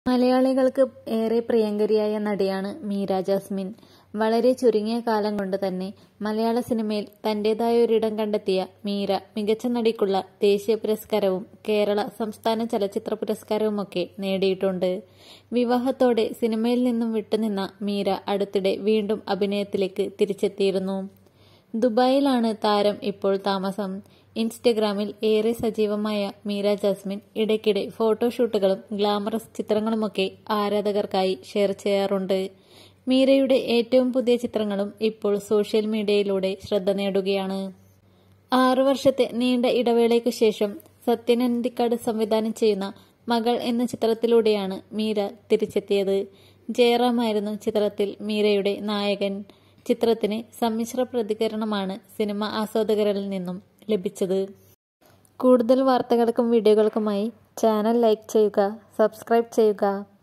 മലയാളികൾക്ക് ഏറെ പ്രിയങ്കരിയായ നടിയാണ് മീര ജാസ്മിൻ. വളരെ ചുരുങ്ങിയ കാലം കൊണ്ട് തന്നെ മലയാള സിനിമയിൽ തന്റേതായൊരിടം കണ്ടെത്തിയ മീര മികച്ച നടിക്കുള്ള ദേശീയ പുരസ്കാരവും കേരള സംസ്ഥാന ചലച്ചിത്ര പുരസ്കാരവുമൊക്കെ നേടിയിട്ടുണ്ട്. വിവാഹത്തോടെ സിനിമയിൽ നിന്നും വിട്ടുനിന്ന മീര അടുത്തിടെ വീണ്ടും അഭിനയത്തിലേക്ക് തിരിച്ചെത്തിയിരുന്നു. ദുബായിലാണ് താരം ഇപ്പോൾ താമസം. ഇൻസ്റ്റഗ്രാമിൽ ഏറെ സജീവമായ മീര ജാസ്മിൻ ഇടയ്ക്കിടെ ഫോട്ടോഷൂട്ടുകളും ഗ്ലാമറസ് ചിത്രങ്ങളുമൊക്കെ ആരാധകർക്കായി ഷെയർ ചെയ്യാറുണ്ട്. മീരയുടെ ഏറ്റവും പുതിയ ചിത്രങ്ങളും ഇപ്പോൾ സോഷ്യൽ മീഡിയയിലൂടെ ശ്രദ്ധ നേടുകയാണ്. ആറു വർഷത്തെ നീണ്ട ഇടവേളയ്ക്കു ശേഷം സത്യൻ അന്തിക്കാട് സംവിധാനം ചെയ്യുന്ന മകൾ എന്ന ചിത്രത്തിലൂടെയാണ് മീര തിരിച്ചെത്തിയത്. ജയറാമായിരുന്നു ചിത്രത്തിൽ മീരയുടെ നായകൻ. ചിത്രത്തിന് സമ്മിശ്ര പ്രതികരണമാണ് സിനിമാ ആസ്വാദകരിൽ നിന്നും ലഭിച്ചത്. കൂടുതൽ വാർത്തകൾക്കും വീഡിയോകൾക്കുമായി ചാനൽ ലൈക്ക് ചെയ്യുക, സബ്സ്ക്രൈബ് ചെയ്യുക.